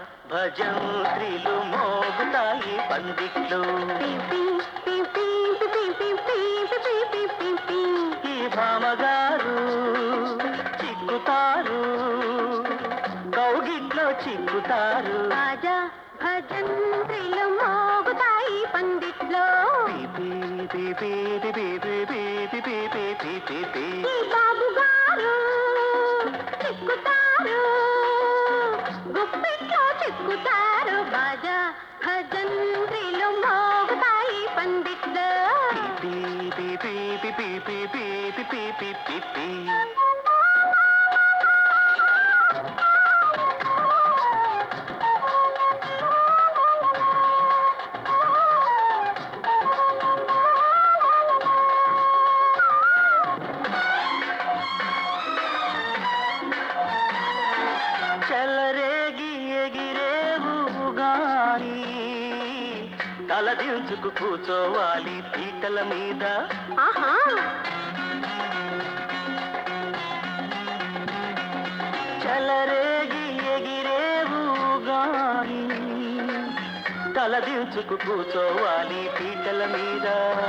భజంత్రిలు మోగుతాయి పందిట్లు ఈ భామగారు చిక్కుతారు కౌగిట్లో చిక్కుతారు రాజా భజంత్రిలు మోగుతాయి పందిట్లో పీ పీ పీ పీ పీ పీ పీ పీ పీ పీ పీ పీ. ఈ బాబు గారు చిక్కుతారు గుప్పిట్లో చిక్కుతారు బాజా భజంత్రిలు మోగుతాయి పందిట్లో పీ పీ పీ పీ పీ పీ పీ పీ పీ పీ పీ పీ. చెలరేగి ఎగిరేవు గాని తలదించుకు కూర్చోవాలి పీటల మీద ఆహా చెలరేగి ఎగిరేవు గాని తలదించుకు కూర్చోవాలి పీటల మీద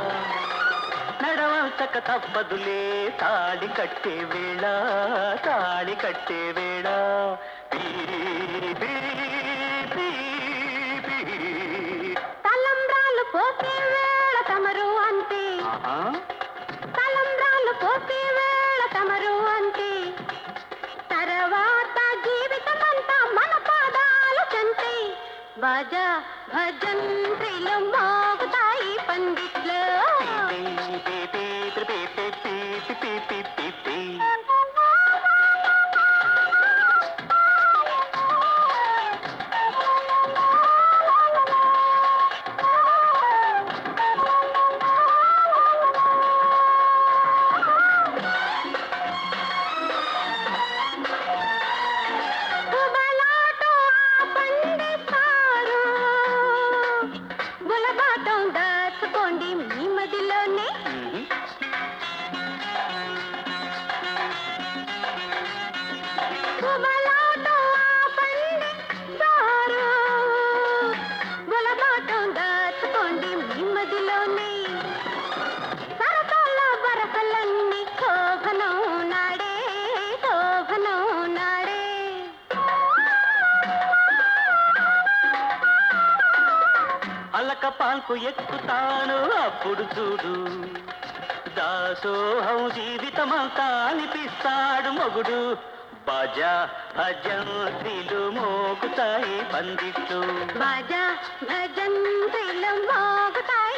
నడవంతక తప్పదులే తాడి కట్టే వేళ తాడి కట్టే వేళ పీ, పీ, పీ, పీ. తలంబ్రాలు పోసే వేళ తమరు అంతే ఆహా. తలంబ్రాలు పోసే వేళ తమరు అంతే తర్వాత జీవితం అంతా మన పాదాలు చంతే బాజా భజంత్రిలు మోగుతాయి పండిట్లు పీ, పీ, పీ, పీ, పీ, పీ, పీ, పీ, పీ, పీ, పీ. గుబలాటం పండిస్తారు గులబాటం దాచుకోండి మీ మదిలోనే మ్మ్. గుబలాటం పండిస్తారు గులబాటం దాచుకోండి మీ మదిలోనే సరసాల బరకలన్నీ శోభనం నాడే శోభనం నాడే అలక పాల్కు ఎక్కుతాను అప్పుడు చూడు దాసోహం జీవితమంతా అనిపిస్తాడు మొగుడు బాజా భజంత్రిలు మోగుతాయి పందిట్లు బాజా భజంత్రిలు మోగుతాయి